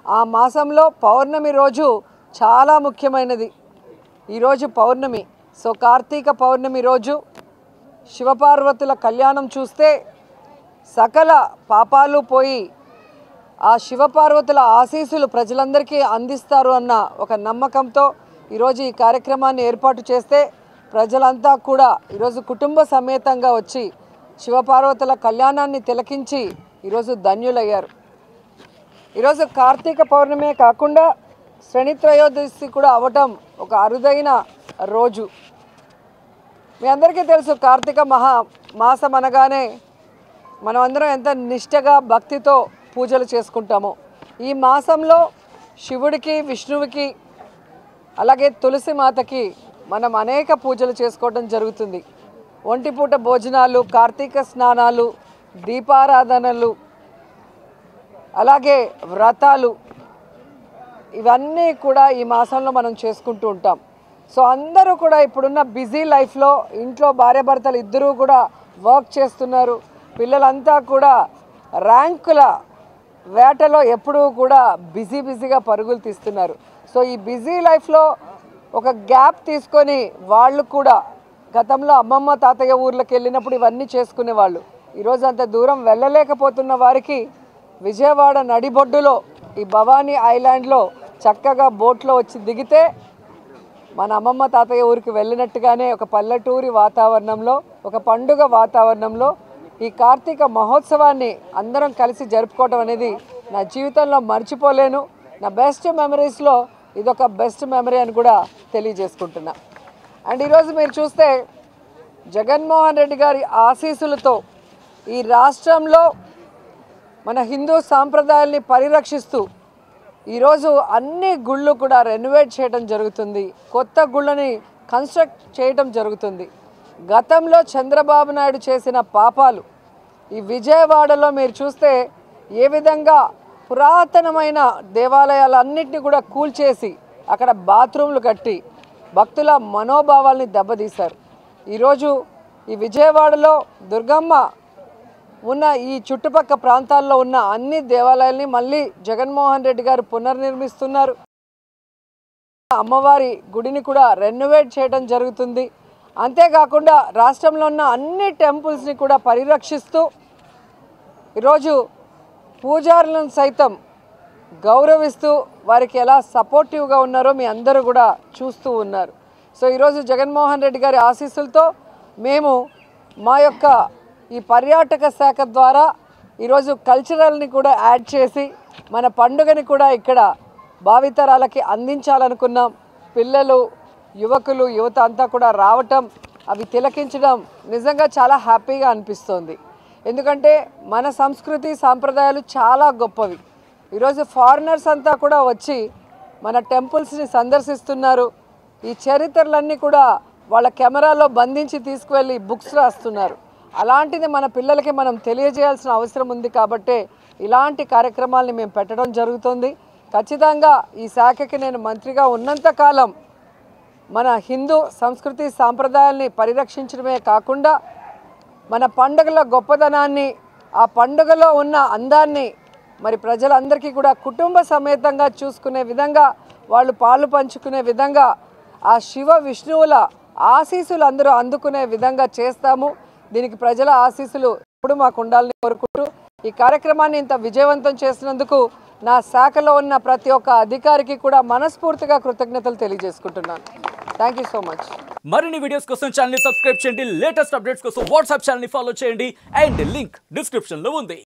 ఆ మాసంలో పౌర్ణమి రోజు చాలా ముఖ్యమైనది ఈరోజు పౌర్ణమి సో కార్తీక పౌర్ణమి రోజు శివపార్వతుల కళ్యాణం చూస్తే సకల పాపాలు పోయి ఆ శివపార్వతుల ఆశీస్సులు ప్రజలందరికీ అందిస్తారు అన్న ఒక నమ్మకంతో ఈరోజు ఈ కార్యక్రమాన్ని ఏర్పాటు చేస్తే ప్రజలంతా కూడా ఈరోజు కుటుంబ సమేతంగా వచ్చి శివపార్వతుల కళ్యాణాన్ని తిలకించి ఈరోజు ధన్యులయ్యారు ఈరోజు కార్తీక పౌర్ణమే కాకుండా శని త్రయోదశి కూడా అవటం ఒక అరుదైన రోజు మీ అందరికీ తెలుసు కార్తీక మహా మాసం అనగానే మనం అందరం ఎంత నిష్టగా భక్తితో పూజలు చేసుకుంటామో ఈ మాసంలో శివుడికి విష్ణువుకి అలాగే తులసి మాతకి మనం అనేక పూజలు చేసుకోవడం జరుగుతుంది ఒంటిపూట భోజనాలు కార్తీక స్నానాలు దీపారాధనలు అలాగే వ్రతాలు ఇవన్నీ కూడా ఈ మాసంలో మనం చేసుకుంటూ ఉంటాం సో అందరూ కూడా ఇప్పుడున్న బిజీ లైఫ్లో ఇంట్లో భార్యాభర్తలు ఇద్దరూ కూడా వర్క్ చేస్తున్నారు పిల్లలంతా కూడా ర్యాంకుల వేటలో ఎప్పుడూ కూడా బిజీ బిజీగా పరుగులు తీస్తున్నారు సో ఈ బిజీ లైఫ్లో ఒక గ్యాప్ తీసుకొని వాళ్ళు కూడా గతంలో అమ్మమ్మ తాతయ్య ఊర్లకు వెళ్ళినప్పుడు ఇవన్నీ చేసుకునేవాళ్ళు ఈరోజు అంత దూరం వెళ్ళలేకపోతున్న వారికి విజయవాడ నడిబొడ్డులో ఈ భవానీ ఐలాండ్లో చక్కగా బోట్లో వచ్చి దిగితే మన అమ్మమ్మ తాతయ్య ఊరికి వెళ్ళినట్టుగానే ఒక పల్లెటూరి వాతావరణంలో ఒక పండుగ వాతావరణంలో ఈ కార్తీక మహోత్సవాన్ని అందరం కలిసి జరుపుకోవడం అనేది నా జీవితంలో మర్చిపోలేను నా బెస్ట్ మెమరీస్లో ఇదొక బెస్ట్ మెమరీ అని కూడా తెలియజేసుకుంటున్నా అండ్ ఈరోజు మీరు చూస్తే జగన్మోహన్ రెడ్డి గారి ఆశీస్సులతో ఈ రాష్ట్రంలో మన హిందూ సాంప్రదాయాల్ని పరిరక్షిస్తూ ఈరోజు అన్ని గుళ్ళు కూడా రెనోవేట్ చేయడం జరుగుతుంది కొత్త గుళ్ళని కన్స్ట్రక్ట్ చేయడం జరుగుతుంది గతంలో చంద్రబాబు నాయుడు చేసిన పాపాలు ఈ విజయవాడలో మీరు చూస్తే ఏ విధంగా పురాతనమైన దేవాలయాలన్నింటినీ కూడా కూల్చేసి అక్కడ బాత్రూమ్లు కట్టి భక్తుల మనోభావాల్ని దెబ్బతీశారు ఈరోజు ఈ విజయవాడలో దుర్గమ్మ ఉన్న ఈ చుట్టుపక్క ప్రాంతాల్లో ఉన్న అన్ని దేవాలయాల్ని మళ్ళీ జగన్మోహన్ రెడ్డి గారు పునర్నిర్మిస్తున్నారు అమ్మవారి గుడిని కూడా రెనోవేట్ చేయడం జరుగుతుంది అంతేకాకుండా రాష్ట్రంలో ఉన్న అన్ని టెంపుల్స్ని కూడా పరిరక్షిస్తూ ఈరోజు పూజారులను సైతం గౌరవిస్తూ వారికి ఎలా సపోర్టివ్గా ఉన్నారో మీ అందరూ కూడా చూస్తూ ఉన్నారు సో ఈరోజు జగన్మోహన్ రెడ్డి గారి ఆశీస్సులతో మేము మా యొక్క ఈ పర్యాటక శాఖ ద్వారా ఈరోజు కల్చరల్ని కూడా యాడ్ చేసి మన పండుగని కూడా ఇక్కడ భావితరాలకి అందించాలనుకున్నాం పిల్లలు యువకులు యువత అంతా కూడా రావటం అవి తిలకించడం నిజంగా చాలా హ్యాపీగా అనిపిస్తోంది ఎందుకంటే మన సంస్కృతి సాంప్రదాయాలు చాలా గొప్పవి ఈరోజు ఫారినర్స్ అంతా కూడా వచ్చి మన టెంపుల్స్ని సందర్శిస్తున్నారు ఈ చరిత్రలన్నీ కూడా వాళ్ళ కెమెరాలో బంధించి తీసుకువెళ్ళి బుక్స్ రాస్తున్నారు అలాంటిది మన పిల్లలకి మనం తెలియజేయాల్సిన అవసరం ఉంది కాబట్టే ఇలాంటి కార్యక్రమాల్ని మేము పెట్టడం జరుగుతుంది ఖచ్చితంగా ఈ శాఖకి నేను మంత్రిగా ఉన్నంత కాలం మన హిందూ సంస్కృతి సాంప్రదాయాల్ని పరిరక్షించడమే కాకుండా మన పండుగల గొప్పదనాన్ని ఆ పండుగలో ఉన్న అందాన్ని మరి ప్రజలందరికీ కూడా కుటుంబ సమేతంగా చూసుకునే విధంగా వాళ్ళు పాలు పంచుకునే విధంగా ఆ శివ విష్ణువుల ఆశీస్సులు అందరూ అందుకునే విధంగా చేస్తాము దీనికి ప్రజల ఆశీస్సులు ఎప్పుడు మాకు ఉండాలని కోరుకుంటూ ఈ కార్యక్రమాన్ని ఇంత విజయవంతం చేసినందుకు నా శాఖలో ఉన్న ప్రతి ఒక్క అధికారికి కూడా మనస్ఫూర్తిగా కృతజ్ఞతలు తెలియజేసుకుంటున్నాను థ్యాంక్ యూ సో మచ్ మరిన్ని వీడియోస్ కోసం ఛానల్ సబ్స్క్రైబ్ చేయండి లేటెస్ట్ అప్డేట్స్ కోసం వాట్సాప్ ఛానల్ ఫాలో చేయండి అండ్ లింక్ డిస్క్రిప్షన్ లో ఉంది